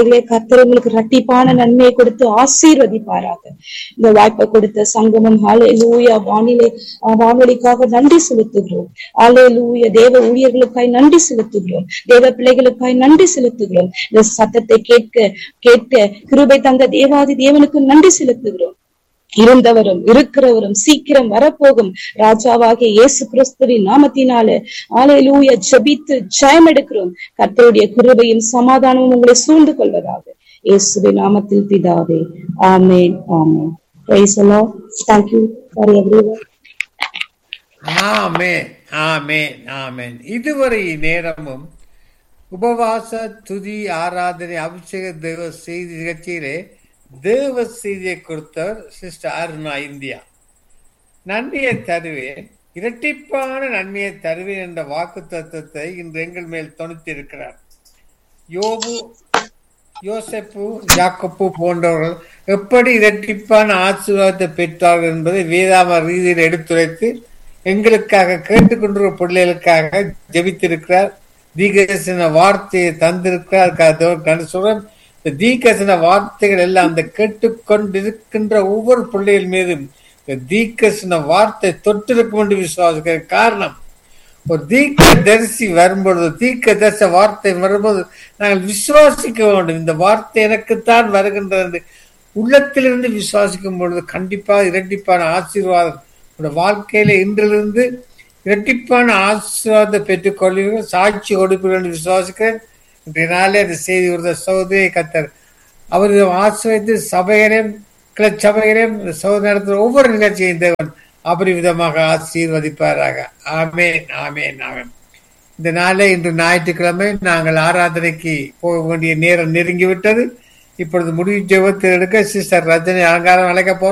கர்த்தர் உங்களுக்கு இரட்டிப்பான நன்மையை கொடுத்து ஆசீர்வதிப்பாராக இந்த வாய்ப்பை கொடுத்த சங்கமம் ஹாலே லூயா வானிலை அஹ், வானொலிக்காக நன்றி செலுத்துகிறோம் ஹாலே லூயா தேவ ஊழியர்களுக்காய் நன்றி செலுத்துகிறோம் தேவ பிள்ளைகளுக்காய் நன்றி செலுத்துகிறோம் இந்த சத்தத்தை கேட்க கேட்க கிருபை தந்த தேவாதி தேவனுக்கு நன்றி செலுத்துகிறோம் இருந்தவரும் இருக்கிறவரும் சீக்கிரம் வரப்போகும் ராஜாவாகிய இயேசு கிறிஸ்துவின் நாமத்தினாலே ஆலையிலூய ஜெபித்து ஜெயம் எடுக்கிறோம் கர்த்தருடைய கிருபையும் சமாதானமும் உங்களை சூழ்ந்து கொள்வதாக இயேசுவின் நாமத்தில் பிதாவே ஆமென் ஆமென் பிரைஸ் எல்லாம் thank you for everyone amen amen amen இதுவரை நேரமும் உபவாச துதி ஆராதனை அபிஷேக தேவ செய்தி நிகழ்ச்சியிலே தேவ செய்தியை கொடுத்தவர் சிஸ்டர் அருணா இந்தியா நன்மையை தருவேன் இரட்டிப்பான நன்மையை தருவேன் என்ற வாக்கு தத்துவத்தை இன்று எங்கள் மேல் தொடுத்திருக்கிறார் யோபு யோசப்பு யாக்கப்பு போன்றவர்கள் எப்படி இரட்டிப்பான ஆசீர்வாதத்தை பெற்றார்கள் என்பதை வேதாம ரீதியில் எடுத்துரைத்து எங்களுக்காக கேட்டுக்கொண்டிருக்கிற பிள்ளைகளுக்காக ஜெபித்திருக்கிறார் தீகசன வார்த்தையை தந்திருக்கிறார் சொல்றேன் இந்த தீகசன வார்த்தைகள் எல்லாம் அந்த கேட்டுக்கொண்டிருக்கின்ற ஒவ்வொரு பிள்ளைகள் மீதும் இந்த தீகசன வார்த்தை தொட்டிருக்கும் என்று விசுவாசிக்கிற காரணம் ஒரு தீக்க தரிசி வரும்பொழுது தீக்க தரிச வார்த்தை வரும்போது நாங்கள் விசுவாசிக்க வேண்டும் இந்த வார்த்தை எனக்குத்தான் வருகின்றது என்று உள்ளத்திலிருந்து விசுவாசிக்கும் பொழுது கண்டிப்பாக இரட்டிப்பான ஆசீர்வாதம் உங்களுடைய வாழ்க்கையில இன்றிலிருந்து இரட்டிப்பான ஆசீர்வாதத்தை பெற்றுக் கொள்வீர்கள் சாட்சி கொடுப்பீர்கள் என்று விசுவாசிக்கிறேன் இன்றைய நாளே அந்த செய்தி ஒரு சகோதரியை கத்தர் அவர் ஆசிரியத்து சபைகளையும் கிளச்சபைகளையும் சகோதரி நடத்துகிற ஒவ்வொரு நிகழ்ச்சியும் தேவன் அபரிவிதமாக ஆசீர்வதிப்பாராக ஆமேன் ஆமேன் ஆமேன் இந்த நாளே இன்று ஞாயிற்றுக்கிழமை நாங்கள் ஆராதனைக்கு போக வேண்டிய நேரம் நெருங்கிவிட்டது இப்பொழுது முடிவு ஜெபத்தில் எடுக்க சிஸ்டர் ரஜினி அலங்காரம் அழைக்க போறோம்